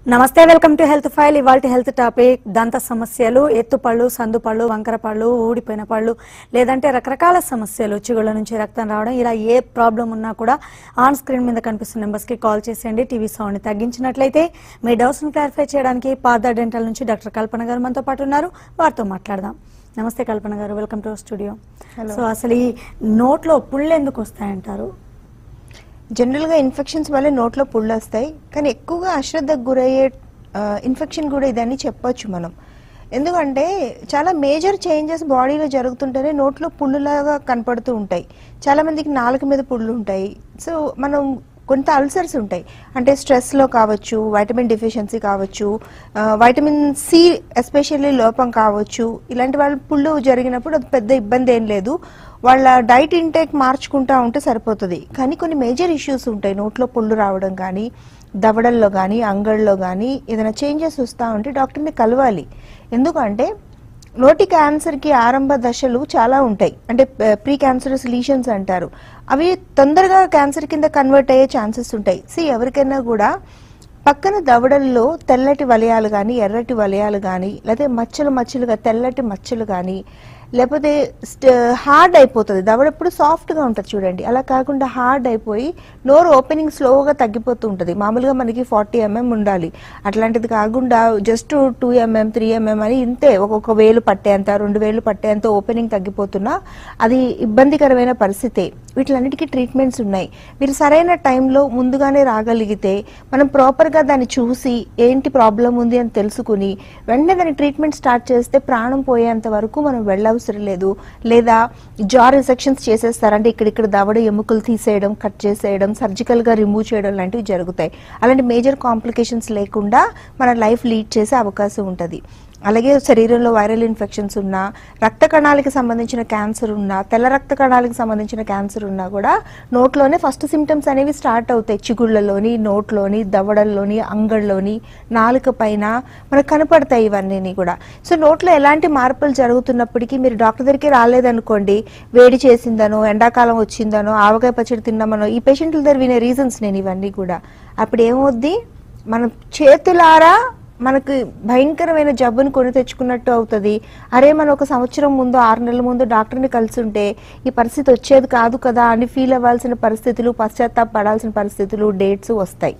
నమస్తే welcome to health file ఇవాళ health topic దంత సమస్యలు ఎత్తుపళ్ళు సందుపళ్ళు వంకర పళ్ళు ఊడిపోయిన పళ్ళు లేదంటే రకరకాల సమస్యలు చిగుళ్ళ నుంచి రక్తం రావడం ఇలా ఏ ప్రాబ్లం ఉన్నా కూడా ఆన్ స్క్రీన్ మీద కనిపిస్తున్న నెంబర్స్కి కాల్ చేసేయండి టీవీ సౌండ్ని తగ్గించినట్లయితే మీ డౌట్స్ని క్లారిఫై చేయడానికి పాద డెంటల్ నుంచి డాక్టర్ కల్పన గారు మనతో పాటు ఉన్నారు వారితో మాట్లాడదాం నమస్తే కల్పన గారు వెల్కమ్ టు స్టూడియో సో అసలు ఈ నోట్లో పుళ్ళు ఎందుకు వస్తాయంటారు జనరల్గా ఇన్ఫెక్షన్స్ వల్ల నోట్లో పుళ్ళు వస్తాయి కానీ ఎక్కువగా అశ్రద్ధకు గురయ్యే ఇన్ఫెక్షన్ కూడా ఇదని చెప్పొచ్చు మనం ఎందుకంటే చాలా మేజర్ చేంజెస్ బాడీలో జరుగుతుంటేనే నోట్లో పుళ్ళులాగా కనపడుతూ ఉంటాయి చాలా మందికి నాలుక మీద పుళ్ళు ఉంటాయి సో మనం కొంత అల్సర్స్ ఉంటాయి అంటే స్ట్రెస్లో కావచ్చు వైటమిన్ డిఫిషియన్సీ కావచ్చు ఆ, వైటమిన్ సి ఎస్పెషల్లీ లోపం కావచ్చు ఇలాంటి వాళ్ళ పుళ్ళు జరిగినప్పుడు అది పెద్ద ఇబ్బంది ఏం లేదు వాళ్ళ డైట్ ఇంటేక్ మార్చుకుంటా ఉంటే సరిపోతుంది కానీ కొన్ని మేజర్ ఇష్యూస్ ఉంటాయి నోట్లో పుళ్ళు రావడం కానీ దవడల్లో కానీ అంగళ్ళలో కానీ ఏదైనా చేంజెస్ వస్తూ ఉంటే డాక్టర్ని కలవాలి ఎందుకంటే నోటి క్యాన్సర్కి ఆరంభ దశలు చాలా ఉంటాయి అంటే ప్రీ క్యాన్సరస్ లీషన్స్ అంటారు అవి తొందరగా క్యాన్సర్ కింద కన్వర్ట్ అయ్యే ఛాన్సెస్ ఉంటాయి సి ఎవరికైనా కూడా పక్కన దవడల్లో తెల్లటి వలయాలు కానీ ఎర్రటి వలయాలు కానీ లేకపోతే మచ్చలు మచ్చలుగా తెల్లటి మచ్చలు కానీ లేకపోతే హార్డ్ అయిపోతుంది దవడ ఎప్పుడు సాఫ్ట్గా ఉంటుంది చూడండి అలా కాకుండా హార్డ్ అయిపోయి నోరు ఓపెనింగ్ స్లోగా తగ్గిపోతూ ఉంటుంది మామూలుగా మనకి ఫార్టీ ఎంఎం ఉండాలి అట్లాంటిది కాకుండా just two mm three mm అని ఇంతే ఒక్కొక్క వేలు పట్టేంత రెండు వేలు పట్టేంత ఓపెనింగ్ తగ్గిపోతున్నా అది ఇబ్బందికరమైన పరిస్థితే వీటిలన్నిటికీ ట్రీట్మెంట్స్ ఉన్నాయి మీరు సరైన టైంలో ముందుగానే రాగలిగితే మనం ప్రాపర్గా దాన్ని చూసి ఏంటి ప్రాబ్లం ఉంది అని తెలుసుకుని వెంటనే దాని ట్రీట్మెంట్ స్టార్ట్ చేస్తే ప్రాణం పోయేంత వరకు మనం వెళ్ళవసరం లేదు లేదా జా రిసెక్షన్స్ చేసేస్తారంటే ఇక్కడిక్కడ దవడ ఎముకలు తీసేయడం కట్ చేసేయడం సర్జికల్గా రిమూవ్ చేయడం లాంటివి జరుగుతాయి అలాంటి మేజర్ కాంప్లికేషన్స్ లేకుండా మన లైఫ్ లీడ్ చేసే అవకాశం ఉంటుంది అలాగే శరీరంలో వైరల్ ఇన్ఫెక్షన్స్ ఉన్నా రక్త కణాలకి సంబంధించిన క్యాన్సర్ ఉన్నా తెల్ల రక్త కణాలకి సంబంధించిన క్యాన్సర్ ఉన్నా కూడా నోట్లోనే ఫస్ట్ సిమ్టమ్స్ అనేవి స్టార్ట్ అవుతాయి చిగుళ్ళలోని నోట్లోని దవడల్లోని అంగళ్ళలోని నాలుక పైన మనకు కనపడతాయి ఇవన్నీ కూడా సో నోట్లో ఎలాంటి మార్పులు జరుగుతున్నప్పటికీ మీరు డాక్టర్ దగ్గరికి రాలేదనుకోండి వేడి చేసిందనో ఎండాకాలం వచ్చిందనో ఆవకాయ పచ్చడి తిన్నామనో ఈ పేషెంట్ల దగ్గర వినే రీజన్స్ నేను ఇవన్నీ కూడా అప్పుడు ఏమవుద్ది మనం చేతులారా మనకి భయంకరమైన జబ్బుని కొని తెచ్చుకున్నట్టు అవుతుంది అరే మనం ఒక సంవత్సరం ముందు ఆరు నెలల ముందు డాక్టర్ని కలిసి ఉంటే ఈ పరిస్థితి వచ్చేది కాదు కదా అని ఫీల్ అవ్వాల్సిన పరిస్థితులు పశ్చాత్తాపడాల్సిన పరిస్థితులు డేట్స్ వస్తాయి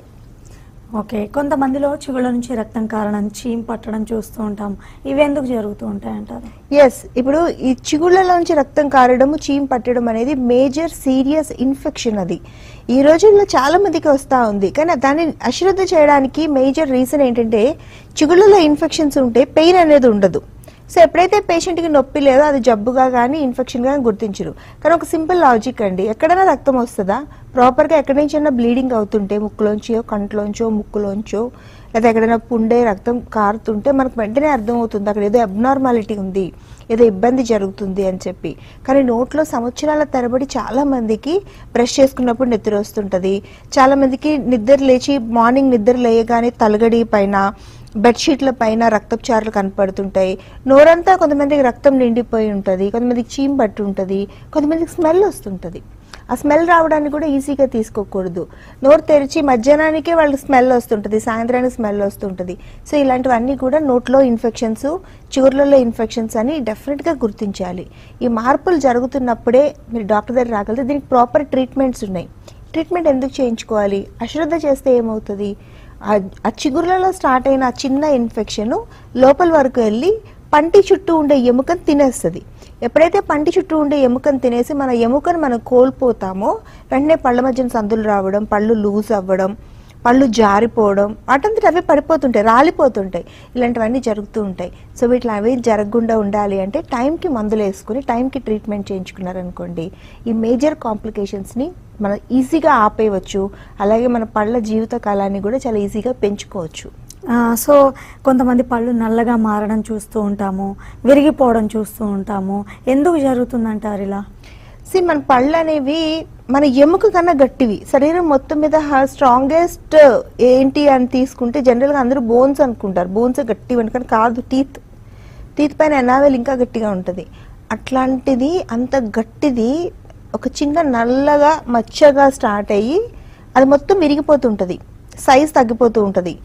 ఓకే కొంతమందిలో చిగుళ్ళ నుంచి రక్తం కారణం చీమ్ పట్టడం చూస్తూ ఉంటాం ఇవి ఎందుకు జరుగుతూ ఉంటాయంటారు ఎస్ ఇప్పుడు ఈ చిగుళ్ళలోంచి రక్తం కారడం చీమ్ పట్టడం అనేది మేజర్ సీరియస్ ఇన్ఫెక్షన్ అది ఈ రోజుల్లో చాలా మందికి వస్తూ ఉంది కానీ దాన్ని అశ్రద్ధ చేయడానికి మేజర్ రీజన్ ఏంటంటే చిగుళ్ళలో ఇన్ఫెక్షన్స్ ఉంటే పెయిన్ అనేది ఉండదు సో ఎప్పుడైతే పేషెంట్కి నొప్పి లేదో అది జబ్బుగా కానీ ఇన్ఫెక్షన్గా గుర్తించరు కానీ ఒక సింపుల్ లాజిక్ అండి ఎక్కడైనా రక్తం వస్తుందా ప్రాపర్గా ఎక్కడి నుంచైనా బ్లీడింగ్ అవుతుంటే ముక్కులోంచో కంట్లోంచో ముక్కులోంచో లేదా ఎక్కడైనా పుండే రక్తం కారుతుంటే మనకు వెంటనే అర్థమవుతుంది అక్కడ ఏదో అబ్నార్మాలిటీ ఉంది ఏదో ఇబ్బంది జరుగుతుంది అని చెప్పి కానీ నోట్లో సంవత్సరాల తరబడి చాలా మందికి బ్రష్ చేసుకున్నప్పుడు నిద్ర వస్తుంటుంది చాలా మందికి నిద్ర లేచి మార్నింగ్ నిద్ర లేయగానే తలగడి పైన బెడ్షీట్ల పైన రక్తపు చారులు కనపడుతుంటాయి నోరంతా కొంతమందికి రక్తం నిండిపోయి ఉంటుంది కొంతమందికి చీమ్ పట్టి ఉంటుంది కొంతమందికి స్మెల్ వస్తుంటుంది ఆ స్మెల్ రావడానికి కూడా ఈజీగా తీసుకోకూడదు నోరు తెరిచి మధ్యాహ్నానికే వాళ్ళకి స్మెల్ వస్తుంటుంది సాయంత్రానికి స్మెల్ వస్తుంటుంది సో ఇలాంటివన్నీ కూడా నోట్లో ఇన్ఫెక్షన్స్ చిగుర్లలో ఇన్ఫెక్షన్స్ అని డెఫినెట్గా గుర్తించాలి ఈ మార్పులు జరుగుతున్నప్పుడే మీరు డాక్టర్ దగ్గర రాగలిగితే దీనికి ప్రాపర్ ట్రీట్మెంట్స్ ఉన్నాయి ట్రీట్మెంట్ ఎందుకు చేయించుకోవాలి అశ్రద్ధ చేస్తే ఏమవుతుంది ఆ- ఆ చిగుర్లలో స్టార్ట్ అయిన ఆ చిన్న ఇన్ఫెక్షన్ లోపల వరకు వెళ్ళి పంటి చుట్టూ ఉండే ఎముకను తినేస్తుంది ఎప్పుడైతే పంటి చుట్టూ ఉండే ఎముకను తినేసి మన ఎముకను మనం కోల్పోతామో వెంటనే పళ్ళ మధ్యన సందులు రావడం పళ్ళు లూజ్ అవ్వడం పళ్ళు జారిపోవడం వాటంతట అవే పడిపోతుంటాయి రాలిపోతుంటాయి ఇలాంటివన్నీ జరుగుతూ ఉంటాయి సో వీటిలో అవి జరగకుండా ఉండాలి అంటే టైంకి మందులు వేసుకుని టైంకి ట్రీట్మెంట్ చేయించుకున్నారనుకోండి ఈ మేజర్ కాంప్లికేషన్స్ని మనం ఈజీగా ఆపేయవచ్చు అలాగే మన పళ్ళ జీవిత కాలాన్ని కూడా చాలా ఈజీగా పెంచుకోవచ్చు ఆ, సో కొంతమంది పళ్ళు నల్లగా మారడం చూస్తూ ఉంటాము విరిగిపోవడం చూస్తూ ఉంటాము ఎందుకు జరుగుతుందంటారు ఇలా సి మన పళ్ళు అనేవి మన ఎముక కన్నా గట్టివి శరీరం మొత్తం మీద స్ట్రాంగెస్ట్ ఏంటి అని తీసుకుంటే జనరల్గా అందరూ బోన్స్ అనుకుంటారు బోన్స్ గట్టివి అని కానీ కాదు టీత్ టీత్ పైన ఎనావెల్ ఇంకా గట్టిగా ఉంటుంది అట్లాంటిది అంత గట్టిది ఒక చిన్న నల్లగా మచ్చగా స్టార్ట్ అయ్యి అది మొత్తం విరిగిపోతుంటుంది సైజ్ తగ్గిపోతూ ఉంటుంది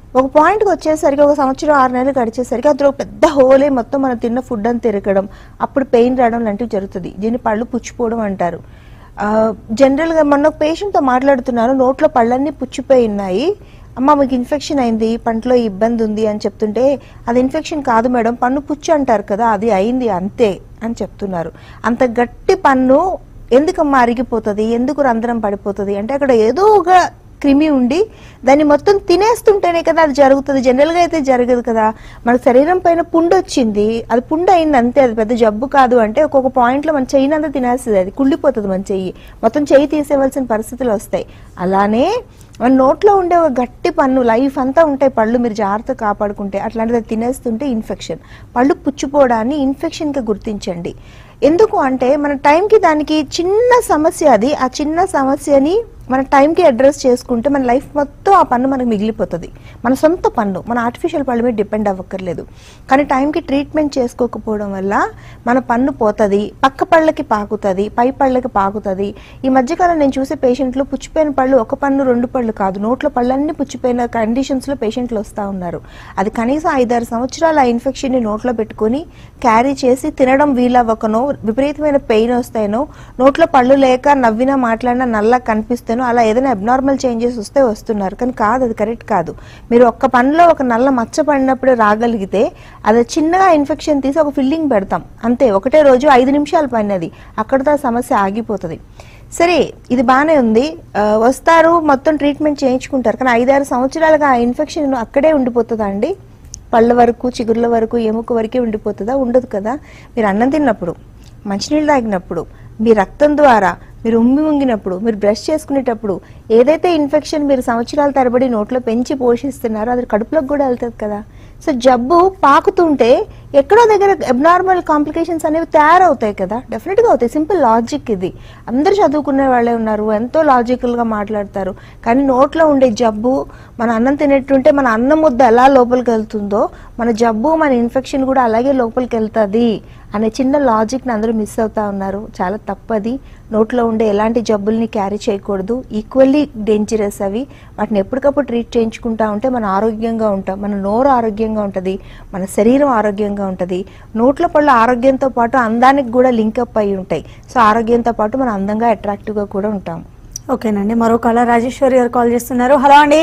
ఒక పాయింట్కి వచ్చేసరికి ఒక సంవత్సరం ఆరు నెలలు గడిచేసరికి అందులో ఒక పెద్ద హోలే మొత్తం మనం తిన్న ఫుడ్ అని తిరగడం అప్పుడు పెయిన్ రావడం లాంటివి జరుగుతుంది దీన్ని పళ్ళు పుచ్చిపోవడం అంటారు ఆ, జనరల్గా మొన్న ఒక పేషెంట్తో మాట్లాడుతున్నాను నోట్లో పళ్ళన్నీ పుచ్చిపోయి ఉన్నాయి అమ్మ మీకు ఇన్ఫెక్షన్ అయింది పంటలో ఈ ఇబ్బంది ఉంది అని చెప్తుంటే అది ఇన్ఫెక్షన్ కాదు మేడం పన్ను పుచ్చు అంటారు కదా అది అయింది అంతే అని చెప్తున్నారు అంత గట్టి పన్ను ఎందుకమ్మా అరిగిపోతుంది ఎందుకు రంధ్రం పడిపోతుంది అంటే అక్కడ ఏదో ఒక క్రిమి ఉండి దాన్ని మొత్తం తినేస్తుంటేనే కదా అది జరుగుతుంది జనరల్గా అయితే జరగదు కదా మన శరీరం పైన పుండు వచ్చింది అది పుండు అయింది అంతే అది పెద్ద జబ్బు కాదు అంటే ఒక్కొక్క పాయింట్లో మన చెయ్యి అంతా తినేస్తుంది అది కుళ్ళిపోతుంది మన చెయ్యి మొత్తం చెయ్యి తీసేవలసిన పరిస్థితులు వస్తాయి అలానే మన నోట్లో ఉండే ఒక గట్టి పన్ను లైఫ్ అంతా ఉంటాయి పళ్ళు మీరు జాగ్రత్త కాపాడుకుంటే అట్లాంటిది తినేస్తుంటే ఇన్ఫెక్షన్ పళ్ళు పుచ్చిపోవడాన్ని ఇన్ఫెక్షన్గా గుర్తించండి ఎందుకు అంటే మన టైంకి దానికి చిన్న సమస్య అది ఆ చిన్న సమస్యని మన టైంకి అడ్రస్ చేసుకుంటే మన లైఫ్ మొత్తం ఆ పన్ను మనకు మిగిలిపోతుంది మన సొంత పన్ను మన ఆర్టిఫిషియల్ పళ్ళు మీద డిపెండ్ అవ్వక్కర్లేదు కానీ టైంకి ట్రీట్మెంట్ చేసుకోకపోవడం వల్ల మన పన్ను పోతుంది పక్క పళ్ళకి పాకుతుంది పై పళ్ళకి పాకుతుంది ఈ మధ్యకాలం నేను చూసే పేషెంట్లు పుచ్చిపోయిన పళ్ళు ఒక పన్ను రెండు పళ్ళు కాదు నోట్లో పళ్ళన్నీ పుచ్చిపోయిన కండిషన్స్లో పేషెంట్లు వస్తూ ఉన్నారు అది కనీసం ఐదారు సంవత్సరాలు ఆ ఇన్ఫెక్షన్ని నోట్లో పెట్టుకొని క్యారీ చేసి తినడం వీలవ్వకనో విపరీతమైన పెయిన్ వస్తాయనో నోట్లో పళ్ళు లేక నవ్వినా మాట్లాడినా నల్ల కనిపిస్తేనో అలా ఏదైనా అబ్నార్మల్ చేంజెస్ వస్తే వస్తున్నారు కానీ కాదు అది కరెక్ట్ కాదు మీరు ఒక్క పనిలో ఒక నల్ల మచ్చ పడినప్పుడు రాగలిగితే అది చిన్నగా ఇన్ఫెక్షన్ తీసి ఒక ఫిల్లింగ్ పెడతాం అంతే ఒకటే రోజు ఐదు నిమిషాలు పడినది అక్కడితో ఆ సమస్య ఆగిపోతుంది సరే ఇది బాగానే ఉంది ఆ, వస్తారు మొత్తం ట్రీట్మెంట్ చేయించుకుంటారు కానీ ఐదారు సంవత్సరాలుగా ఆ ఇన్ఫెక్షన్ అక్కడే ఉండిపోతుందా అండి పళ్ళ వరకు చిగుర్ల వరకు ఎముక వరకే ఉండిపోతుందా ఉండదు కదా మీరు అన్నం తిన్నప్పుడు మంచినీళ్ళు తాగినప్పుడు మీ రక్తం ద్వారా మీరు ఉమ్మి ఉంగినప్పుడు మీరు బ్రష్ చేసుకునేటప్పుడు ఏదైతే ఇన్ఫెక్షన్ మీరు సంవత్సరాల తరబడి నోట్లో పెంచి పోషిస్తున్నారో అది కడుపులోకి కూడా వెళ్తుంది కదా సో జబ్బు పాకుతుంటే ఎక్కడో దగ్గర అబ్నార్మల్ కాంప్లికేషన్స్ అనేవి తయారవుతాయి కదా డెఫినెట్గా అవుతాయి సింపుల్ లాజిక్ ఇది అందరూ చదువుకునే వాళ్ళే ఉన్నారు ఎంతో లాజికల్గా మాట్లాడతారు కానీ నోట్లో ఉండే జబ్బు మన అన్నం తినేట్టుంటే మన అన్నం ముద్ద ఎలా లోపలికి వెళ్తుందో మన జబ్బు మన ఇన్ఫెక్షన్ కూడా అలాగే లోపలికి వెళ్తుంది అనే చిన్న లాజిక్ని అందరూ మిస్ అవుతా ఉన్నారు చాలా తప్పది నోట్లో ఉండే ఎలాంటి జబ్బుల్ని క్యారీ చేయకూడదు ఈక్వల్లీ డేంజరస్ అవి వాటిని ఎప్పటికప్పుడు ట్రీట్ చేయించుకుంటా ఉంటే మన ఆరోగ్యంగా ఉంటాం మన నోరు ఆరోగ్యంగా ఉంటుంది మన శరీరం ఆరోగ్యంగా ఉంటుంది నోట్ల పళ్ళు ఆరోగ్యంతో పాటు అందానికి కూడా లింకప్ అయి ఉంటాయి సో ఆరోగ్యంతో పాటు మనం అందంగా అట్రాక్టివ్గా కూడా ఉంటాం ఓకేనండి మరో కాల రాజేశ్వరి గారు కాల్ చేస్తున్నారు హలో అండి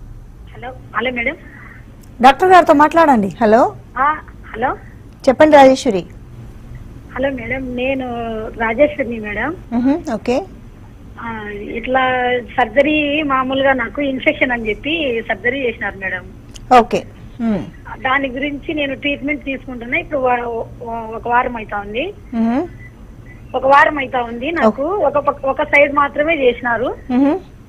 హలో హలో మేడం డాక్టర్ గారితో మాట్లాడండి హలో ఆ, హలో చెప్పండి రాజేశ్వరి హలో మేడం నేను రాజేశ్వరిని మేడం మ్హూ, ఓకే ఆ, ఇట్లా సర్జరీ మామూలుగా నాకు ఇన్ఫెక్షన్ అని చెప్పి సర్జరీ చేసినారు మేడం ఓకే మ్, దాని గురించి నేను ట్రీట్మెంట్ తీసుకుంటున్నా ఇప్పుడు వా- వా- ఒక వారం అవుతా ఉంది మ్హూ, ఒక వారం అవుతా ఉంది నాకు ఒక పక్క- ఒక సైడ్ మాత్రమే చేసినారు మ్హూ,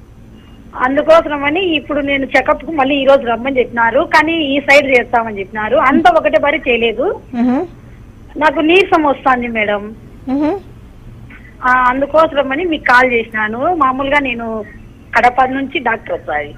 అందుకోసమని ఇప్పుడు నేను చెకప్ కు మళ్ళీ ఈ రోజు రమ్మని చెప్పినారు కానీ ఈ సైడ్ చేస్తామని చెప్పినారు అంత ఒకటే పరి చేయలేదు మ్హూ, నాకు నీరసం వస్తుంది మేడం మ్హూ. ఆ, అందుకోసమని మీకు కాల్ చేసినాను మామూలుగా నేను కడప నుంచి డాక్టర్ వస్తాయి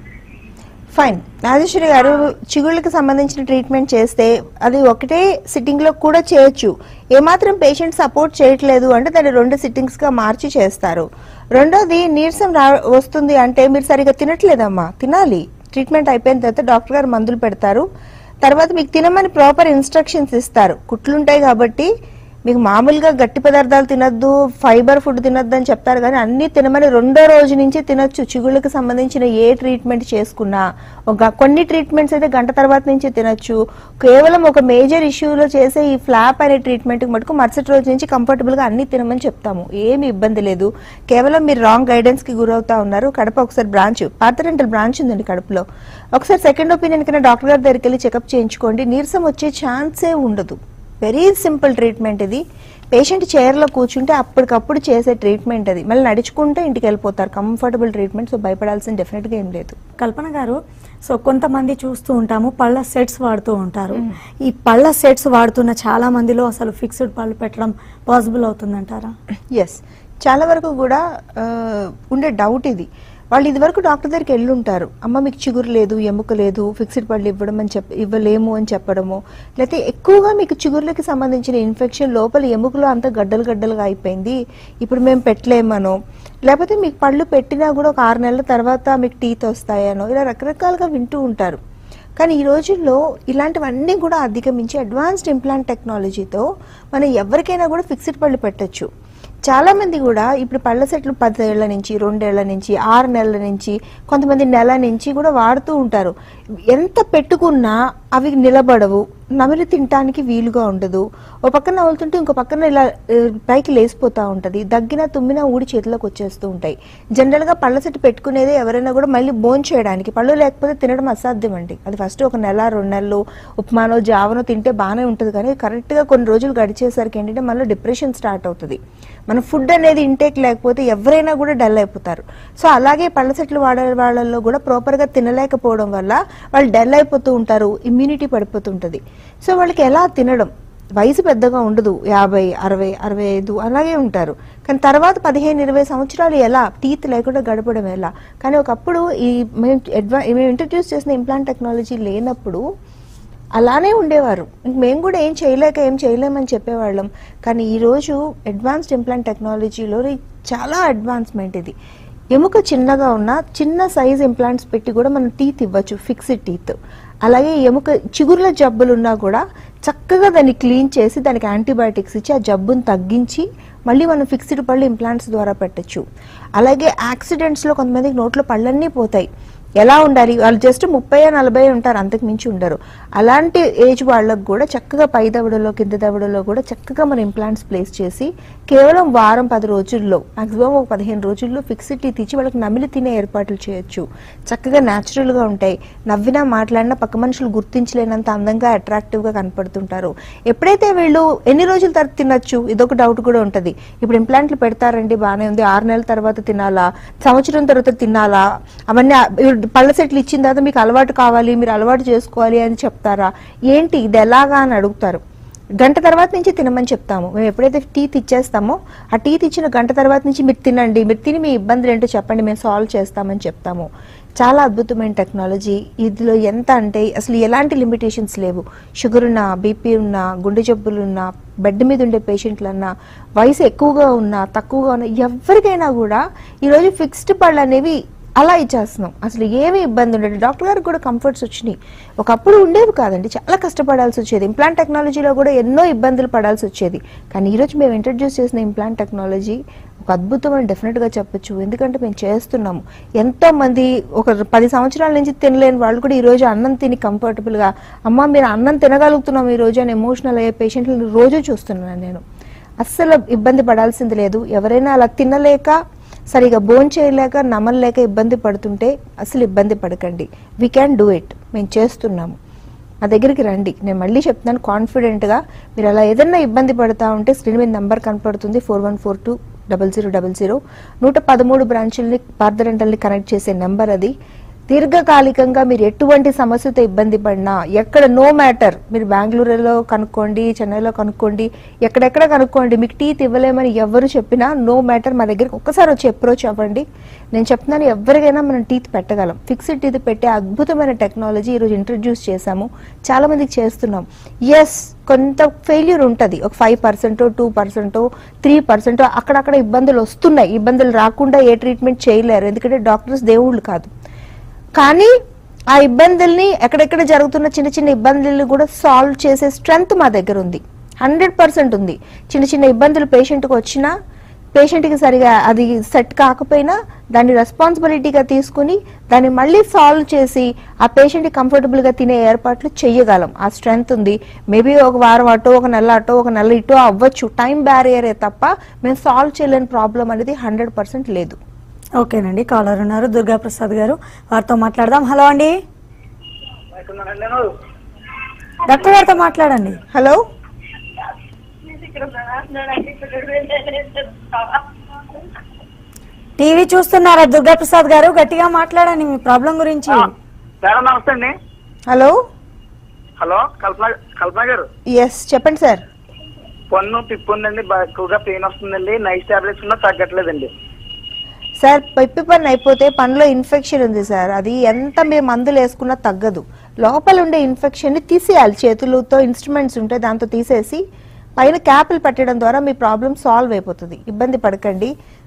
ఫైన్ రాజేశ్వరి గారు చిగుళ్ళకి సంబంధించిన ట్రీట్మెంట్ చేస్తే అది ఒకటే సిట్టింగ్ లో కూడా చేయొచ్చు ఏమాత్రం పేషెంట్ సపోర్ట్ చేయట్లేదు అంటే దాన్ని రెండు సిట్టింగ్స్ గా మార్చి చేస్తారు రెండోది నీరసం రా వస్తుంది అంటే మీరు సరిగా తినట్లేదమ్మా తినాలి ట్రీట్మెంట్ అయిపోయిన తర్వాత డాక్టర్ గారు మందులు పెడతారు తర్వాత మీకు తినమని ప్రాపర్ ఇన్స్ట్రక్షన్స్ ఇస్తారు కుట్లుంటాయి కాబట్టి మీకు మామూలుగా గట్టి పదార్థాలు తినొద్దు ఫైబర్ ఫుడ్ తినొద్దు అని చెప్తారు కానీ అన్ని తినమని రెండో రోజు నుంచి తినొచ్చు చిగుళ్ళకి సంబంధించిన ఏ ట్రీట్మెంట్ చేసుకున్నా ఒక కొన్ని ట్రీట్మెంట్స్ అయితే గంట తర్వాత నుంచి తినొచ్చు కేవలం ఒక మేజర్ ఇష్యూలో చేసే ఈ ఫ్లాప్ అనే ట్రీట్మెంట్ మటుకు మరుసటి రోజు నుంచి కంఫర్టబుల్గా అన్ని తినమని చెప్తాము ఏమి ఇబ్బంది లేదు కేవలం మీరు రాంగ్ గైడెన్స్కి గురవుతా ఉన్నారు కడప ఒకసారి బ్రాంచ్ పార్థరెంటల్ బ్రాంచ్ ఉందండి కడపలో ఒకసారి సెకండ్ ఒపీనియన్ కింద డాక్టర్ గారి దగ్గరికి వెళ్ళి చెకప్ చేయించుకోండి నీరసం వచ్చే ఛాన్సే ఉండదు వెరీ సింపుల్ ట్రీట్మెంట్ ఇది పేషెంట్ చైర్లో కూర్చుంటే అప్పటికప్పుడు చేసే ట్రీట్మెంట్ అది మళ్ళీ నడుచుకుంటే ఇంటికి వెళ్ళిపోతారు కంఫర్టబుల్ ట్రీట్మెంట్ సో భయపడాల్సిన డెఫినెట్గా ఏం లేదు కల్పన గారు సో కొంతమంది చూస్తూ ఉంటాము పళ్ళ సెట్స్ వాడుతూ ఉంటారు ఈ పళ్ళ సెట్స్ వాడుతున్న చాలా మందిలో అసలు ఫిక్స్డ్ పళ్ళు పెట్టడం పాసిబుల్ అవుతుందంటారా ఎస్ చాలా వరకు కూడా ఆ, ఉండే డౌట్ ఇది వాళ్ళు ఇదివరకు డాక్టర్ దగ్గరికి వెళ్ళి ఉంటారు అమ్మ మీకు చిగురు లేదు ఎముక లేదు ఫిక్స్డ్ పళ్ళు ఇవ్వడం అని చెప్ప ఇవ్వలేము అని చెప్పడము లేకపోతే ఎక్కువగా మీకు చిగుర్లకి సంబంధించిన ఇన్ఫెక్షన్ లోపల ఎముకలో అంతా గడ్డలు గడ్డలుగా అయిపోయింది ఇప్పుడు మేము పెట్టలేమనో లేకపోతే మీకు పళ్ళు పెట్టినా కూడా ఒక ఆరు నెలల తర్వాత మీకు టీత్ వస్తాయనో ఇలా రకరకాలుగా వింటూ ఉంటారు కానీ ఈ రోజుల్లో ఇలాంటివన్నీ కూడా అధిగమించి అడ్వాన్స్డ్ ఇంప్లాంట్ టెక్నాలజీతో మనం ఎవరికైనా కూడా ఫిక్స్డ్ పళ్ళు పెట్టొచ్చు చాలా మంది కూడా ఇప్పుడు పళ్ళ సెట్లు పదేళ్ల నుంచి రెండేళ్ల నుంచి ఆరు నెలల నుంచి కొంతమంది నెల నుంచి కూడా వాడుతూ ఉంటారు ఎంత పెట్టుకున్నా అవి నిలబడవు నమిలి తినటానికి వీలుగా ఉండదు ఓ పక్కన నవ్వులుతుంటే ఇంకో పక్కన ఇలా ఆ, పైకి లేసిపోతూ ఉంటుంది దగ్గిన తుమ్మిన ఊడి చేతిలోకి వచ్చేస్తూ ఉంటాయి జనరల్గా పళ్ళ సెట్ పెట్టుకునేది ఎవరైనా కూడా మళ్ళీ బోన్ చేయడానికి పళ్ళు లేకపోతే తినడం అసాధ్యం అండి అది ఫస్ట్ ఒక నెల రెండు నెలలు ఉప్మానో జావనో తింటే బాగానే ఉంటుంది కానీ కరెక్ట్గా కొన్ని రోజులు గడిచేసరికి ఏంటంటే మళ్ళీ డిప్రెషన్ స్టార్ట్ అవుతుంది మన ఫుడ్ అనేది ఇంటేక్ లేకపోతే ఎవరైనా కూడా డల్ అయిపోతారు సో అలాగే పళ్ళ సెట్లు వాడే వాళ్ళల్లో కూడా ప్రాపర్గా తినలేకపోవడం వల్ల వాళ్ళు డల్ అయిపోతూ ఉంటారు ఇమ్యూనిటీ పడిపోతుంటుంది సో వాళ్ళకి ఎలా తినడం వయసు పెద్దగా ఉండదు యాభై అరవై అరవై ఐదు అలాగే ఉంటారు కానీ తర్వాత పదిహేను ఇరవై సంవత్సరాలు ఎలా టీత్ లేకుండా గడపడం ఎలా కానీ ఒకప్పుడు ఈ మేము అడ్వా మేము ఇంట్రడ్యూస్ చేసిన ఇంప్లాంట్ టెక్నాలజీ లేనప్పుడు అలానే ఉండేవారు ఇంక మేము కూడా ఏం చేయలేక ఏం చేయలేమని చెప్పేవాళ్ళం కానీ ఈరోజు అడ్వాన్స్డ్ ఇంప్లాంట్ టెక్నాలజీలో చాలా అడ్వాన్స్మెంట్ ఇది ఎముక చిన్నగా ఉన్న చిన్న సైజ్ ఇంప్లాంట్స్ పెట్టి కూడా మనం టీత్ ఇవ్వచ్చు ఫిక్స్డ్ టీత్ అలాగే ఎముక చిగుర్ల జబ్బులు ఉన్నా కూడా చక్కగా దాన్ని క్లీన్ చేసి దానికి యాంటీబయాటిక్స్ ఇచ్చి ఆ జబ్బును తగ్గించి మళ్ళీ మనం ఫిక్స్డ్ పళ్ళు ఇంప్లాంట్స్ ద్వారా పెట్టచ్చు అలాగే యాక్సిడెంట్స్లో కొంతమందికి నోట్లో పళ్ళన్నీ పోతాయి ఎలా ఉండాలి వాళ్ళు జస్ట్ ముప్పై నలభై ఉంటారు అంతకు మించి ఉండరు అలాంటి ఏజ్ వాళ్ళకు కూడా చక్కగా పై దవడలో కింద దవడలో కూడా చక్కగా మన ఇంప్లాంట్స్ ప్లేస్ చేసి కేవలం వారం పది రోజుల్లో మాక్సిమం ఒక పదిహేను రోజుల్లో ఫిక్స్డ్ టీత్ ఇచ్చి వాళ్ళకి నమిలి తినే ఏర్పాట్లు చేయొచ్చు చక్కగా న్యాచురల్గా ఉంటాయి నవ్వినా మాట్లాడినా పక్క మనుషులు గుర్తించలేనంత అందంగా అట్రాక్టివ్గా కనపడుతుంటారు ఎప్పుడైతే వీళ్ళు ఎన్ని రోజుల తర్వాత తినొచ్చు ఇదొక డౌట్ కూడా ఉంటుంది ఇప్పుడు ఇంప్లాంట్లు పెడతారండి బాగానే ఉంది ఆరు నెలల తర్వాత తినాలా సంవత్సరం తర్వాత తినాలా అవన్నీ ఆ- ఇప్పుడు పళ్ళ సెట్లు ఇచ్చిన తర్వాత మీకు అలవాటు కావాలి మీరు అలవాటు చేసుకోవాలి అని చెప్తారా ఏంటి ఇది ఎలాగా అని అడుగుతారు గంట తర్వాత నుంచి తినమని చెప్తాము మేము ఎప్పుడైతే టీత్ ఇచ్చేస్తామో ఆ టీత్ ఇచ్చిన గంట తర్వాత నుంచి మీరు తినండి మీరు తిని మీ ఇబ్బందులు ఏంటో చెప్పండి మేము సాల్వ్ చేస్తామని చెప్తాము చాలా అద్భుతమైన టెక్నాలజీ ఇందులో ఎంత అంటే అసలు ఎలాంటి లిమిటేషన్స్ లేవు షుగర్ ఉన్నా బీపీ ఉన్నా గుండె జబ్బులు ఉన్నా బెడ్ మీద ఉండే పేషెంట్లు అన్నా వయసు ఎక్కువగా ఉన్నా తక్కువగా ఉన్నా ఎవరికైనా కూడా ఈరోజు ఫిక్స్డ్ పళ్ళు అనేవి అలా ఇచ్చేస్తున్నాం అసలు ఏమీ ఇబ్బంది ఉండదు డాక్టర్ గారికి కూడా కంఫర్ట్స్ వచ్చినాయి ఒకప్పుడు ఉండేవి కాదండి చాలా కష్టపడాల్సి వచ్చేది ఇంప్లాంట్ టెక్నాలజీలో కూడా ఎన్నో ఇబ్బందులు పడాల్సి వచ్చేది కానీ ఈరోజు మేము ఇంట్రడ్యూస్ చేసిన ఇంప్లాంట్ టెక్నాలజీ ఒక అద్భుతమైన డెఫినెట్గా చెప్పొచ్చు ఎందుకంటే మేము చేస్తున్నాము ఎంతో మంది ఒక పది సంవత్సరాల నుంచి తినలేని వాళ్ళు కూడా ఈరోజు అన్నం తిని కంఫర్టబుల్గా అమ్మ మీరు అన్నం తినగలుగుతున్నాం ఈ రోజు అని ఎమోషనల్ అయ్యే పేషెంట్లను రోజు చూస్తున్నాను నేను అస్సలు ఇబ్బంది పడాల్సింది లేదు ఎవరైనా అలా తినలేక సరిగా భోజనం చేయలేక నమలలేక ఇబ్బంది పడుతుంటే అసలు ఇబ్బంది పడకండి వీ క్యాన్ డూ ఇట్ మేము చేస్తున్నాము మా దగ్గరికి రండి నేను మళ్ళీ చెప్తున్నాను కాన్ఫిడెంట్గా మీరు అలా ఏదైనా ఇబ్బంది పడతా ఉంటే స్క్రీన్ మీద నెంబర్ కనపడుతుంది four one four two double zero double zero నూట పదమూడు బ్రాంచుల్ని పార్థరెంటల్ని కనెక్ట్ చేసే నెంబర్ అది దీర్ఘకాలికంగా మీరు ఎటువంటి సమస్యతో ఇబ్బంది పడినా ఎక్కడ నో మ్యాటర్ మీరు బెంగళూరులో కనుక్కోండి చెన్నైలో కనుక్కోండి ఎక్కడెక్కడ కనుక్కోండి మీకు టీత్ ఇవ్వలేమని ఎవరు చెప్పినా నో మ్యాటర్ మా దగ్గరికి ఒక్కసారి వచ్చి అప్రోచ్ అవ్వండి నేను చెప్తున్నాను ఎవరికైనా మనం టీత్ పెట్టగలం ఫిక్స్డ్ టీత్ పెట్టే అద్భుతమైన టెక్నాలజీ ఈరోజు ఇంట్రడ్యూస్ చేశాము చాలా మందికి చేస్తున్నాం ఎస్ కొంత ఫెయిల్యూర్ ఉంటుంది ఒక five percent two percent three percent అక్కడక్కడ ఇబ్బందులు వస్తున్నాయి ఇబ్బందులు రాకుండా ఏ ట్రీట్మెంట్ చేయలేరు ఎందుకంటే డాక్టర్స్ దేవుళ్ళు కాదు కానీ ఆ ఇబ్బందుల్ని ఎక్కడెక్కడ జరుగుతున్న చిన్న చిన్న ఇబ్బందులు కూడా సాల్వ్ చేసే స్ట్రెంగ్త్ మా దగ్గర ఉంది హండ్రెడ్ పర్సెంట్ ఉంది చిన్న చిన్న ఇబ్బందులు పేషెంట్కి వచ్చినా పేషెంట్కి సరిగా అది సెట్ కాకపోయినా దాన్ని రెస్పాన్సిబిలిటీగా తీసుకుని దాన్ని మళ్ళీ సాల్వ్ చేసి ఆ పేషెంట్కి కంఫర్టబుల్గా తినే ఏర్పాట్లు చేయగలం ఆ స్ట్రెంగ్త్ ఉంది మేబీ ఒక వారం అటో ఒక నెల అటో ఒక నెల ఇటో అవ్వచ్చు టైం బ్యారియరే తప్ప మేము సాల్వ్ చేయలేని ప్రాబ్లం అనేది హండ్రెడ్ పర్సెంట్ లేదు ఓకేనండి కాలర్ ఉన్నారు దుర్గా ప్రసాద్ గారు వారితో మాట్లాడదాం హలో అండి డాక్టర్ గారితో మాట్లాడండి హలో టీవీ చూస్తున్నారా దుర్గా ప్రసాద్ గారు గట్టిగా మాట్లాడండి మీ ప్రాబ్లం గురించి మేడం నమస్తే అండి హలో హలో కల్పన కల్పన గారు ఎస్ చెప్పండి సార్ పన్ను తిప్పు ఉందండి బాగా ఎక్కువగా పెయిన్ వస్తుందండి నైట్ టాబ్లెట్స్ ఉన్నా తగ్గట్లేదండి సార్ పిప్పి పన్ను అయిపోతే పన్నులో ఇన్ఫెక్షన్ ఉంది సార్ అది ఎంత మీరు మందులు వేసుకున్నా తగ్గదు లోపల ఉండే ఇన్ఫెక్షన్ని తీసేయాలి చేతులతో ఇన్స్ట్రుమెంట్స్ ఉంటాయి దాంతో తీసేసి పైన క్యాపులు పెట్టడం ద్వారా మీ ప్రాబ్లం సాల్వ్ అయిపోతుంది ఇబ్బంది పడకండి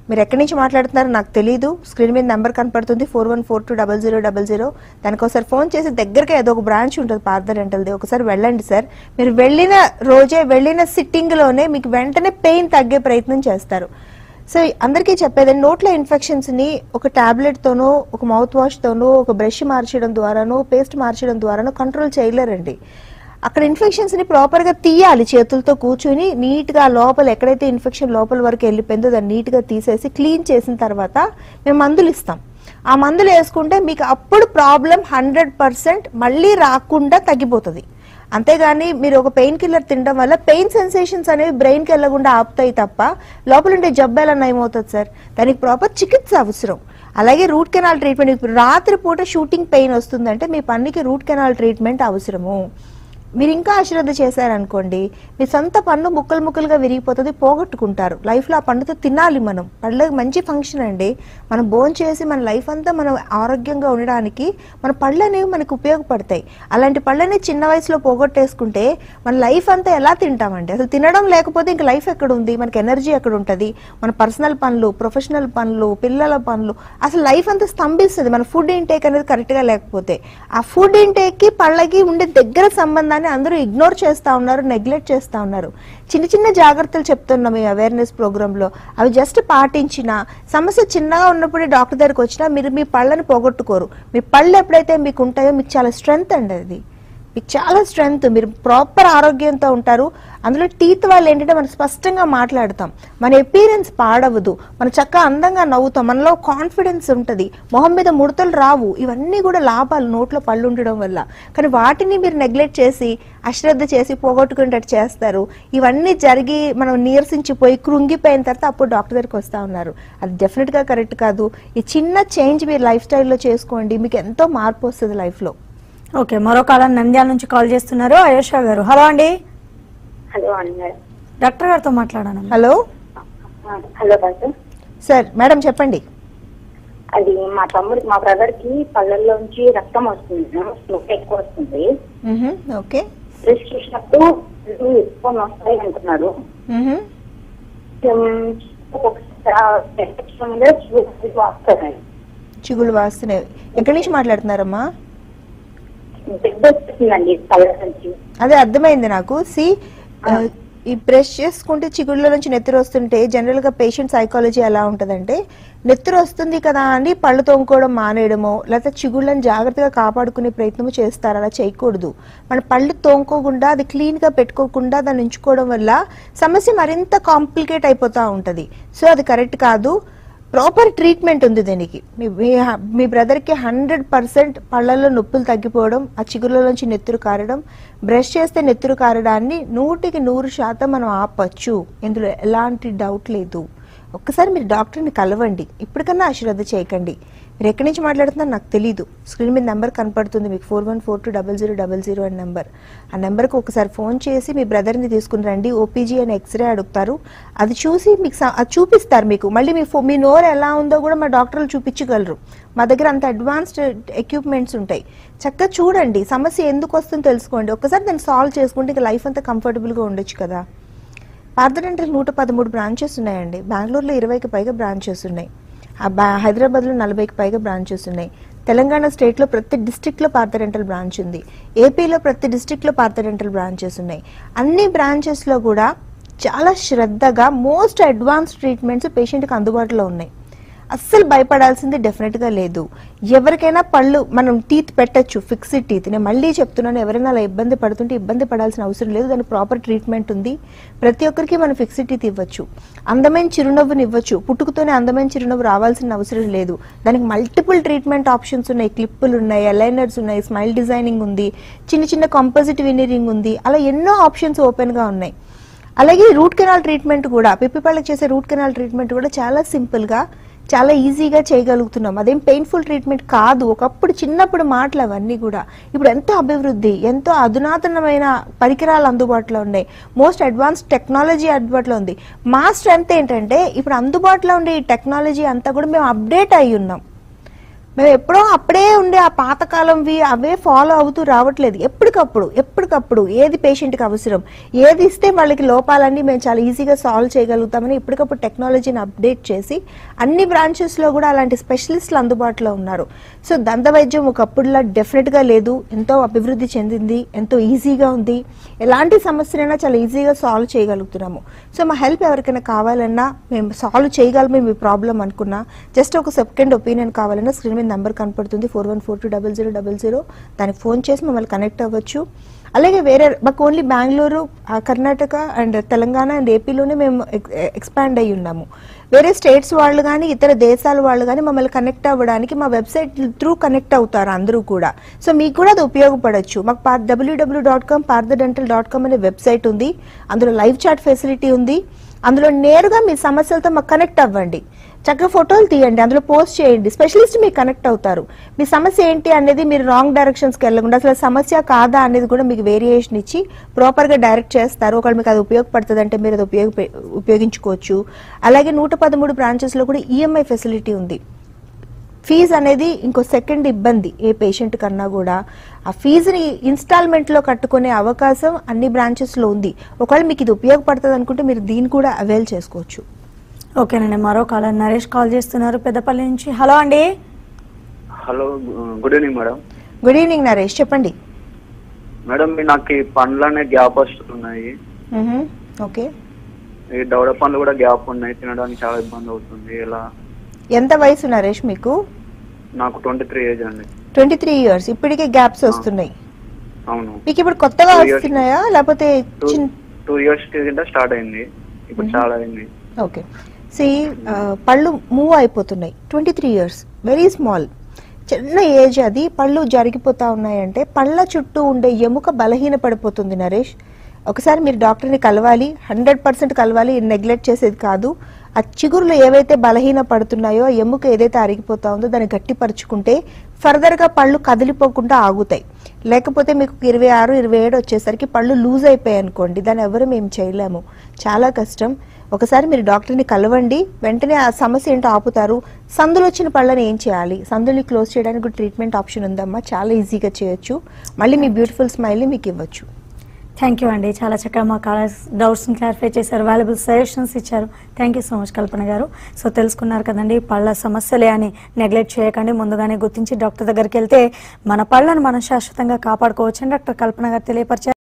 మీరు ఎక్కడి నుంచి మాట్లాడుతున్నారో నాకు తెలియదు స్క్రీన్ మీద నెంబర్ కనపడుతుంది four one four two double zero double zero దానికి ఒకసారి ఫోన్ చేసి దగ్గరగా ఏదో ఒక బ్రాంచ్ ఉంటుంది పార్థ రెంటల్ది ఒకసారి వెళ్ళండి సార్ మీరు వెళ్ళిన రోజే వెళ్ళిన సిట్టింగ్లోనే మీకు వెంటనే పెయిన్ తగ్గే ప్రయత్నం చేస్తారు సో అందరికీ చెప్పేది నోట్లో ఇన్ఫెక్షన్స్ ని ఒక టాబ్లెట్ తోనో ఒక మౌత్ వాష్ తోనో ఒక బ్రష్ మార్చడం ద్వారానో పేస్ట్ మార్చడం ద్వారానో కంట్రోల్ చేయలేరండి అక్కడ ఇన్ఫెక్షన్స్ ని ప్రాపర్ గా తీయాలి చేతులతో కూర్చుని నీట్ గా లోపల ఎక్కడైతే ఇన్ఫెక్షన్ లోపల వరకు వెళ్ళిపోయిందో దాన్ని నీట్ గా తీసేసి క్లీన్ చేసిన తర్వాత మేము మందులు ఇస్తాం ఆ మందులు వేసుకుంటే మీకు అప్పుడు ప్రాబ్లం హండ్రెడ్ పర్సెంట్ మళ్ళీ రాకుండా తగ్గిపోతుంది అంతేగాని మీరు ఒక పెయిన్ కిల్లర్ తినడం వల్ల పెయిన్ సెన్సేషన్స్ అనేవి బ్రెయిన్ కి వెళ్లకుండా ఆపుతాయి తప్ప లోపల ఉండే జబ్బు ఎలా నయమవుతుంది సార్ దానికి ప్రాపర్ చికిత్స అవసరం అలాగే రూట్ కెనాల్ ట్రీట్మెంట్ ఇప్పుడు రాత్రి పూట షూటింగ్ పెయిన్ వస్తుందంటే మీ పన్నుకి రూట్ కెనాల్ ట్రీట్మెంట్ అవసరము మీరు ఇంకా అశ్రద్ధ చేశారనుకోండి మీ సొంత పన్ను ముక్కలు ముక్కలుగా విరిగిపోతుంది పోగొట్టుకుంటారు లైఫ్లో ఆ పండుతో తినాలి మనం పళ్ళకి మంచి ఫంక్షన్ అండి మనం బోన్ చేసి మన లైఫ్ అంతా మనం ఆరోగ్యంగా ఉండడానికి మన పళ్ళు అనేవి మనకు ఉపయోగపడతాయి అలాంటి పళ్ళని చిన్న వయసులో పోగొట్టేసుకుంటే మన లైఫ్ అంతా ఎలా తింటామండి అసలు తినడం లేకపోతే ఇంక లైఫ్ ఎక్కడ ఉంది మనకి ఎనర్జీ ఎక్కడ ఉంటుంది మన పర్సనల్ పనులు ప్రొఫెషనల్ పనులు పిల్లల పనులు అసలు లైఫ్ అంతా స్తంభిస్తుంది మన ఫుడ్ ఇంటేక్ అనేది కరెక్ట్గా లేకపోతే ఆ ఫుడ్ ఇంటేక్కి పళ్ళకి ఉండే దగ్గర సంబంధాన్ని అందరూ ఇగ్నోర్ చేస్తా ఉన్నారు నెగ్లెక్ట్ చేస్తా ఉన్నారు చిన్న చిన్న జాగ్రత్తలు చెప్తున్నాం ఈ అవేర్నెస్ ప్రోగ్రాంలో అవి జస్ట్ పాటించిన సమస్య చిన్నగా ఉన్నప్పుడే డాక్టర్ దగ్గరికి వచ్చినా మీరు మీ పళ్ళని పోగొట్టుకోరు మీ పళ్ళు ఎప్పుడైతే మీకు ఉంటాయో మీకు చాలా స్ట్రెంగ్త్ అండి అది మీకు చాలా స్ట్రెంగ్త్ మీరు ప్రాపర్ ఆరోగ్యంతో ఉంటారు అందులో టీత్ వాళ్ళు ఏంటంటే మనం స్పష్టంగా మాట్లాడతాం మన ఎపీరియన్స్ పాడవదు మన చక్కగా అందంగా నవ్వుతాం మనలో కాన్ఫిడెన్స్ ఉంటుంది మొహం మీద ముడతలు రావు ఇవన్నీ కూడా లాభాలు నోట్లో పళ్ళు ఉండడం వల్ల కానీ వాటిని మీరు నెగ్లెక్ట్ చేసి అశ్రద్ధ చేసి పోగొట్టుకునేటట్టు చేస్తారు ఇవన్నీ జరిగి మనం నీరసించిపోయి కృంగిపోయిన తర్వాత అప్పుడు డాక్టర్ దగ్గరికి వస్తూ ఉన్నారు అది డెఫినెట్గా కరెక్ట్ కాదు ఈ చిన్న చేంజ్ మీరు లైఫ్ స్టైల్లో చేసుకోండి మీకు ఎంతో మార్పు వస్తుంది లైఫ్లో ఓకే మరో కాలం నంద్యాల నుంచి కాల్ చేస్తున్నారు అయోష గారు హలో అండి హలో అండి డాక్టర్ గారితో మాట్లాడాను hello hello doctor sir madam చెప్పండి అది మా తమ్ముడు మా బ్రదర్ కి పళ్ళల్లోంచి రక్తం వస్తుంది స్మోక్ ఎక్కువ వస్తుంది మ్హూ, ఓకే బ్రష్ చేసినప్పుడు పళ్ళు ఎక్కువ వస్తాయి అంటున్నారు మ్హూ. వస్తాయి చిగుళ్ళు వాస్తున్నాయి ఎక్కడి నుంచి మాట్లాడుతున్నారమ్మా పెద్ద వస్తుందండి పళ్ళ నుంచి అదే అర్థమైంది నాకు సి ఈ బ్రష్ చేసుకుంటే చిగుళ్ళ నుంచి నెత్తురు వస్తుంటే జనరల్ గా పేషెంట్ సైకాలజీ ఎలా ఉంటదంటే నెత్తురు వస్తుంది కదా అని పళ్ళు తోముకోవడం మానేయడమో లేకపోతే చిగుళ్ళని జాగ్రత్తగా కాపాడుకునే ప్రయత్నము చేస్తారు అలా చేయకూడదు మన పళ్ళు తోముకోకుండా అది క్లీన్ గా పెట్టుకోకుండా దాన్ని ఉంచుకోవడం వల్ల సమస్య మరింత కాంప్లికేట్ అయిపోతా ఉంటది సో అది కరెక్ట్ కాదు ప్రాపర్ ట్రీట్మెంట్ ఉంది దీనికి మీ- మీ మీ బ్రదర్కి హండ్రెడ్ పర్సెంట్ పళ్ళల్లో నొప్పులు తగ్గిపోవడం ఆ చిగుళ్ళ నుంచి నెత్తురు కారడం బ్రష్ చేస్తే నెత్తురు కారడాన్ని నూటికి నూరు శాతం మనం ఆపచ్చు ఇందులో ఎలాంటి డౌట్ లేదు ఒక్కసారి మీరు డాక్టర్ని కలవండి ఇప్పటికన్నా అశ్రద్ధ చేయకండి మీరు ఎక్కడి నుంచి మాట్లాడుతున్నారో నాకు తెలియదు స్క్రీన్ మీద నెంబర్ కనపడుతుంది మీకు four one four two double zero double zero అని నెంబర్ ఆ నెంబర్కి ఒకసారి ఫోన్ చేసి మీ బ్రదర్ని తీసుకుని రండి ఓపీజీ అని ఎక్స్రే అడుగుతారు అది చూసి మీకు స- అది చూపిస్తారు మీకు మళ్ళీ మీ ఫో మీ నోరు ఎలా ఉందో కూడా మా డాక్టర్లు చూపించగలరు మా దగ్గర అంత అడ్వాన్స్డ్ ఎక్విప్మెంట్స్ ఉంటాయి చక్కగా చూడండి సమస్య ఎందుకు వస్తుందో తెలుసుకోండి ఒక్కసారి దాన్ని సాల్వ్ చేసుకుంటే ఇంకా లైఫ్ అంతా కంఫర్టబుల్గా ఉండొచ్చు కదా పార్థడెంటల్ నూట పదమూడు బ్రాంచెస్ ఉన్నాయండి బెంగళూరులో ఇరవైకి పైగా బ్రాంచెస్ ఉన్నాయి ఆ బా హైదరాబాద్లో నలభైకి పైగా బ్రాంచెస్ ఉన్నాయి తెలంగాణ స్టేట్లో ప్రతి డిస్టిక్లో పార్థడెంటల్ బ్రాంచ్ ఉంది ఏపీలో ప్రతి డిస్టిక్లో పార్థడెంటల్ బ్రాంచెస్ ఉన్నాయి అన్ని బ్రాంచెస్లో కూడా చాలా శ్రద్ధగా మోస్ట్ అడ్వాన్స్ ట్రీట్మెంట్స్ పేషెంట్కి అందుబాటులో ఉన్నాయి అస్సలు భయపడాల్సింది డెఫినెట్గా లేదు ఎవరికైనా పళ్ళు మనం టీత్ పెట్టచ్చు ఫిక్స్డ్ టీత్ నేను మళ్ళీ చెప్తున్నాను ఎవరైనా అలా ఇబ్బంది పడుతుంటే ఇబ్బంది పడాల్సిన అవసరం లేదు దానికి ప్రాపర్ ట్రీట్మెంట్ ఉంది ప్రతి ఒక్కరికి మనం ఫిక్స్డ్ టీత్ ఇవ్వచ్చు అందమైన చిరునవ్వుని ఇవ్వచ్చు పుట్టుకతోనే అందమైన చిరునవ్వు రావాల్సిన అవసరం లేదు దానికి మల్టిపుల్ ట్రీట్మెంట్ ఆప్షన్స్ ఉన్నాయి క్లిప్పులు ఉన్నాయి అలైనర్స్ ఉన్నాయి స్మైల్ డిజైనింగ్ ఉంది చిన్న చిన్న కంపోజిట్ వినీరింగ్ ఉంది అలా ఎన్నో ఆప్షన్స్ ఓపెన్గా ఉన్నాయి అలాగే రూట్ కెనాల్ ట్రీట్మెంట్ కూడా పిప్పి పళ్ళకి చేసే రూట్ కెనాల్ ట్రీట్మెంట్ కూడా చాలా సింపుల్గా చాలా ఈజీగా చేయగలుగుతున్నాం అదేం పెయిన్ఫుల్ ట్రీట్మెంట్ కాదు ఒకప్పుడు చిన్నప్పుడు మాటలు అవన్నీ కూడా ఇప్పుడు ఎంతో అభివృద్ధి ఎంతో అధునాతనమైన పరికరాలు అందుబాటులో ఉన్నాయి మోస్ట్ అడ్వాన్స్ టెక్నాలజీ అందుబాటులో ఉంది మా స్ట్రెంత్ ఏంటంటే ఇప్పుడు అందుబాటులో ఉండే ఈ టెక్నాలజీ అంతా కూడా మేము అప్డేట్ అయి ఉన్నాం మేము ఎప్పుడో అప్పుడే ఉండే ఆ పాతకాలంవి అవే ఫాలో అవుతూ రావట్లేదు ఎప్పటికప్పుడు ఎప్పటికప్పుడు ఏది పేషెంట్కి అవసరం ఏది ఇస్తే వాళ్ళకి లోపాలన్నీ మేము చాలా ఈజీగా సాల్వ్ చేయగలుగుతామని ఎప్పటికప్పుడు టెక్నాలజీని అప్డేట్ చేసి అన్ని బ్రాంచెస్లో కూడా అలాంటి స్పెషలిస్టులు అందుబాటులో ఉన్నారు సో దంత వైద్యం ఒకప్పుడులా డెఫినెట్గా లేదు ఎంతో అభివృద్ధి చెందింది ఎంతో ఈజీగా ఉంది ఎలాంటి సమస్యనైనా చాలా ఈజీగా సాల్వ్ చేయగలుగుతున్నాము సో మా హెల్ప్ ఎవరికైనా కావాలన్నా మేము సాల్వ్ చేయగలమే మీ ప్రాబ్లం అనుకున్నా జస్ట్ ఒక సెకండ్ ఒపీనియన్ కావాలన్నా స్క్రీన్ మీద నెంబర్ కనపడుతుంది four one four two double zero double zero దానికి ఫోన్ చేసి మమ్మల్ని కనెక్ట్ అవ్వచ్చు అలాగే వేరే మాకు ఓన్లీ బెంగళూరు ఆ, కర్ణాటక అండ్ తెలంగాణ అండ్ ఏపీలోనే మేము ఎక్స్పాండ్ అయ్యి ఉన్నాము వేరే స్టేట్స్ వాళ్ళు కానీ ఇతర దేశాల వాళ్ళు కానీ మమ్మల్ని కనెక్ట్ అవ్వడానికి మా వెబ్సైట్ త్రూ కనెక్ట్ అవుతారు అందరూ కూడా సో మీకు కూడా అది ఉపయోగపడచ్చు మాకు పార్ W W dot com Partha dental dot com అనే వెబ్సైట్ ఉంది అందులో లైవ్ చాట్ ఫెసిలిటీ ఉంది అందులో నేరుగా మీ సమస్యలతో మాకు కనెక్ట్ అవ్వండి చక్కగా ఫోటోలు తీయండి అందులో పోస్ట్ చేయండి స్పెషలిస్ట్ మీకు కనెక్ట్ అవుతారు మీ సమస్య ఏంటి అనేది మీరు రాంగ్ డైరెక్షన్స్కి వెళ్ళకుండా అసలు సమస్య కాదా అనేది కూడా మీకు వేరియేషన్ ఇచ్చి ప్రాపర్గా డైరెక్ట్ చేస్తారు ఒకవేళ మీకు అది ఉపయోగపడుతుంది అంటే మీరు అది ఉపయోగ ఉపయోగించుకోవచ్చు అలాగే నూట పదమూడు బ్రాంచెస్లో కూడా ఈఎంఐ ఫెసిలిటీ ఉంది ఫీజు అనేది ఇంకో సెకండ్ ఇబ్బంది ఏ పేషెంట్ కన్నా కూడా ఆ ఫీజుని ఇన్స్టాల్మెంట్లో కట్టుకునే అవకాశం అన్ని బ్రాంచెస్లో ఉంది ఒకవేళ మీకు ఇది ఉపయోగపడుతుంది అనుకుంటే మీరు దీన్ని కూడా అవైల్ చేసుకోవచ్చు ఓకేనండి మరో కాలర్ నరేష్ కాల్ చేస్తున్నారు పెద్దపల్లి నుంచి హలో అండి hello good evening madam good evening Naresh చెప్పండి మేడం మీ నాకు ఈ పండ్లనే గ్యాప్ వస్తున్నాయి మ్హూ. ఓకే ఈ దవడ పండ్లు కూడా గ్యాప్ ఉన్నాయి తినడానికి చాలా ఇబ్బంది అవుతుంది ఇలా ఎంత వయసు నరేష్ మీకు నాకు ట్వంటీ త్రీ ఏజ్ అండి ట్వంటీ త్రీ ఇయర్స్ ఇప్పటికే గ్యాప్స్ వస్తున్నాయి అవును మీకు ఇప్పుడు కొత్తగా Two years. వస్తున్నాయా లేకపోతే టూ చిన్న టూ ఇయర్స్ కింద స్టార్ట్ అయింది ఇప్పుడు చాలా అయింది ఓకే సి పళ్ళు మూవ్ అయిపోతున్నాయి twenty three years very small చిన్న ఏజ్ అది పళ్ళు జరిగిపోతా ఉన్నాయంటే పళ్ళ చుట్టూ ఉండే ఎముక బలహీన పడిపోతుంది నరేష్ ఒకసారి మీరు డాక్టర్ని కలవాలి హండ్రెడ్ పర్సెంట్ కలవాలి నెగ్లెక్ట్ చేసేది కాదు ఆ చిగురులు ఏవైతే బలహీన పడుతున్నాయో ఆ ఎముక ఏదైతే అరిగిపోతా ఉందో దాన్ని గట్టిపరుచుకుంటే ఫర్దర్గా పళ్ళు కదిలిపోకుండా ఆగుతాయి లేకపోతే మీకు ఇరవై ఆరు ఇరవై ఏడు వచ్చేసరికి పళ్ళు లూజ్ అయిపోయాయి అనుకోండి దాన్ని ఎవరు మేము చేయలేము చాలా కష్టం ఒకసారి మీరు డాక్టర్ని కలవండి వెంటనే ఆ సమస్య ఏంటో ఆపుతారు సందులు వచ్చిన పళ్ళని ఏం చేయాలి సందుల్ని క్లోజ్ చేయడానికి కూడా ట్రీట్మెంట్ ఆప్షన్ ఉందమ్మా చాలా ఈజీగా చేయొచ్చు మళ్ళీ మీ బ్యూటిఫుల్ స్మైల్ని మీకు ఇవ్వచ్చు థ్యాంక్ యూ అండి చాలా చక్కగా మా కాలర్స్ డౌట్స్ని క్లారిఫై చేశారు వాల్యుబుల్ సజెషన్స్ ఇచ్చారు thank you so much Kalpana గారు సో తెలుసుకున్నారు కదండి పళ్ళ సమస్యలే అని నెగ్లెక్ట్ చేయకండి ముందుగానే గుర్తించి డాక్టర్ దగ్గరికి వెళ్తే మన పళ్ళను మనం శాశ్వతంగా కాపాడుకోవచ్చు అని డాక్టర్ కల్పన గారు తెలియపరిచారు